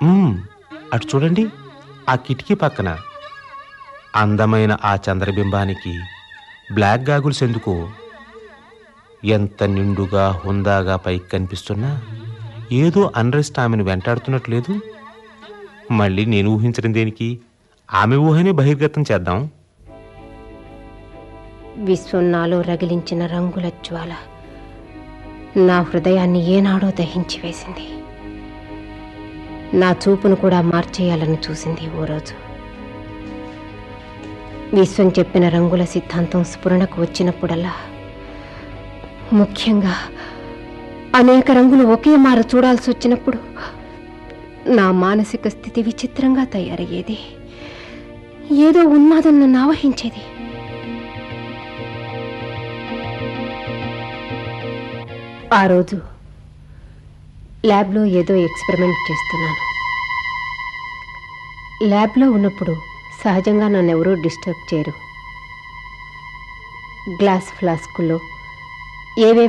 మ్మ్, అటు చూడండి ఆ కిటికీ పక్కన అందమైన ఆ చంద్రబింబానికి బ్లాక్ గాగుల్స్ ఎందుకు ఎంత నిండుగా హుందాగా పైకి కనిపిస్తున్నా ఏదో అన్రెస్ట్ ఆమెను వెంటాడుతున్నట్లేదు మళ్ళీ నేను ఊహించడం దేనికి ఆమె ఊహనే బహిర్గతం చేద్దాం విశ్వం నాలో రగిలించిన రంగుల జ్వాల నా హృదయాన్ని ఏనాడో దహించి వేసింది నా చూపును కూడా మార్చేయాలని చూసింది ఓ రోజు విశ్వం చెప్పిన రంగుల సిద్ధాంతం స్ఫురణకు వచ్చినప్పుడల్లా ముఖ్యంగా అనేక రంగులు ఒకే మార చూడాల్సి వచ్చినప్పుడు నా మానసిక స్థితి విచిత్రంగా తయారయ్యేది ఏదో ఉన్మాదం నన్ను ఆవహించేది ఆ రోజు ల్యాబ్లో ఏదో ఎక్స్పెరిమెంట్ చేస్తున్నాను ల్యాబ్లో ఉన్నప్పుడు సహజంగా నన్ను ఎవరూ డిస్టర్బ్ చేయరు గ్లాస్ ఫ్లాస్కుల్లో ఏవే